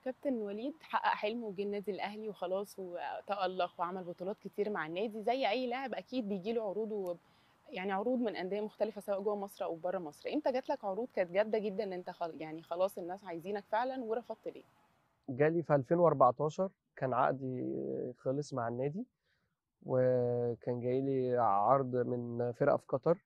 كابتن وليد حقق حلمه وجه النادي الاهلي وخلاص وتألق وعمل بطولات كتير مع النادي زي اي لاعب اكيد بيجي له عروض و... يعني عروض من انديه مختلفه سواء جوه مصر او بره مصر امتى جات لك عروض كانت جاده جدا ان انت خل... يعني خلاص الناس عايزينك فعلا ورفضت ليه جالي في 2014 كان عقدي خلص مع النادي وكان جاي لي عرض من فرقه في قطر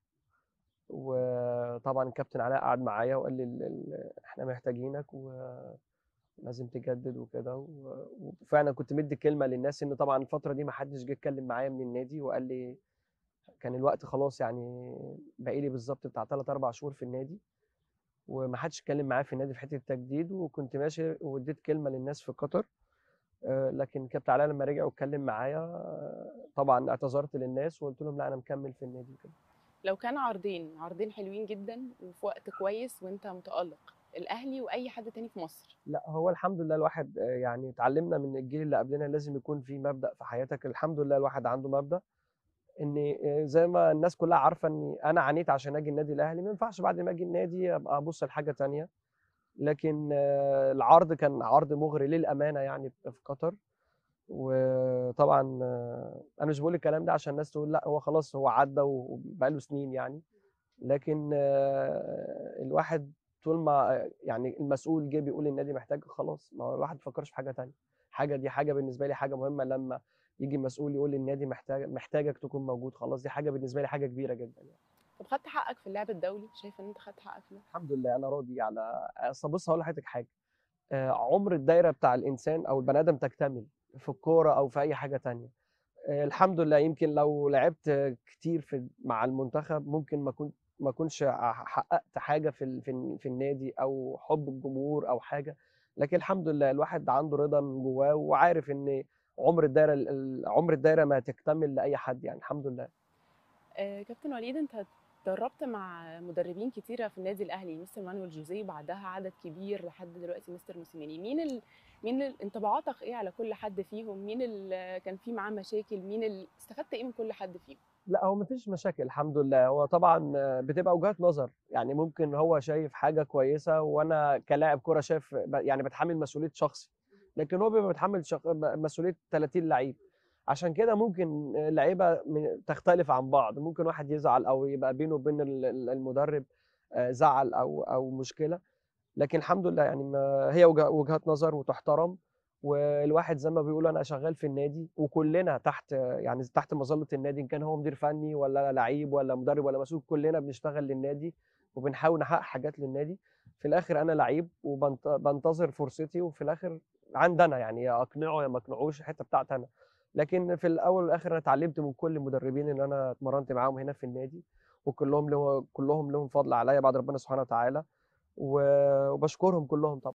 وطبعا الكابتن علاء قعد معايا وقال لي ال- ال- احنا محتاجينك ولازم تجدد وكده و- وفعلا كنت مدي كلمه للناس ان طبعا الفتره دي ما حدش جه اتكلم معايا من النادي وقال لي كان الوقت خلاص يعني باقي لي بالظبط بتاع 3 4 شهور في النادي وما حدش اتكلم معايا في النادي في حته التجديد وكنت ماشي واديت كلمه للناس في قطر آه، لكن كابتن علاء لما رجع واتكلم معايا آه، طبعا اعتذرت للناس وقلت لهم لا انا مكمل في النادي كده لو كان عرضين عرضين حلوين جدا وفي وقت كويس وانت متألق الاهلي واي حد تاني في مصر لا هو الحمد لله الواحد آه، يعني اتعلمنا من الجيل اللي قبلنا لازم يكون في مبدأ في حياتك الحمد لله الواحد عنده مبدأ ان آه، زي ما الناس كلها عارفه اني انا عانيت عشان اجي النادي الاهلي ما ينفعش بعد ما اجي النادي ابقى ابص لحاجه تانية لكن آه، العرض كان عرض مغري للامانه يعني في قطر وطبعا آه، انا مش بقول الكلام ده عشان الناس تقول لا هو خلاص هو عدى وبقاله سنين يعني لكن آه، الواحد طول ما يعني المسؤول جه بيقول النادي محتاج خلاص ما هو الواحد ما فكرش في حاجه تانية حاجه دي حاجه بالنسبه لي حاجه مهمه لما يجي مسؤول يقول النادي محتاج محتاجك تكون موجود خلاص دي حاجه بالنسبه لي حاجه كبيره جدا يعني. طب خدت حقك في اللعب الدولي شايف ان انت خدت حقك فيه الحمد لله انا راضي على اصل بص هقول لحضرتك حاجه آه، عمر الدايره بتاع الانسان او البني ادم تكتمل في الكوره او في اي حاجه تانية آه، الحمد لله يمكن لو لعبت كتير في مع المنتخب ممكن ما كنت ما كنتش حققت حاجه في ال- في ال- في النادي او حب الجمهور او حاجه لكن الحمد لله الواحد عنده رضا من جواه وعارف ان عمر الدايره ال- ال- عمر الدايره ما تكتمل لاي حد يعني الحمد لله آه، كابتن وليد انت اتدربت مع مدربين كتيره في النادي الاهلي مستر مانويل جوزيه بعدها عدد كبير لحد دلوقتي مستر موسيماني مين ال... مين ال... انطباعاتك ايه على كل حد فيهم مين اللي كان فيه معاه مشاكل مين اللي استفدت ايه من كل حد فيهم لا هو مفيش مشاكل الحمد لله هو طبعا بتبقى وجهات نظر يعني ممكن هو شايف حاجه كويسه وانا كلاعب كوره شايف ب- يعني بتحمل مسؤوليه شخصي لكن هو بيبقى بيتحمل شخ... مسؤوليه 30 لعيب عشان كده ممكن اللعيبه من- تختلف عن بعض ممكن واحد يزعل او يبقى بينه وبين ال- ال- المدرب آه، زعل او او مشكله لكن الحمد لله يعني ما هي وجه- وجهات نظر وتحترم والواحد زي ما بيقول انا شغال في النادي وكلنا تحت يعني تحت مظله النادي ان كان هو مدير فني ولا لعيب ولا مدرب ولا مسؤول كلنا بنشتغل للنادي وبنحاول نحقق حاجات للنادي في الاخر انا لعيب وبنتظر فرصتي وفي الاخر عندنا يعني يا اقنعه يا ما اقنعوش الحته بتاعتي انا لكن في الاول والاخر انا اتعلمت من كل المدربين اللي انا اتمرنت معاهم هنا في النادي وكلهم له كلهم لهم فضل عليا بعد ربنا سبحانه وتعالى و- وبشكرهم كلهم طبعا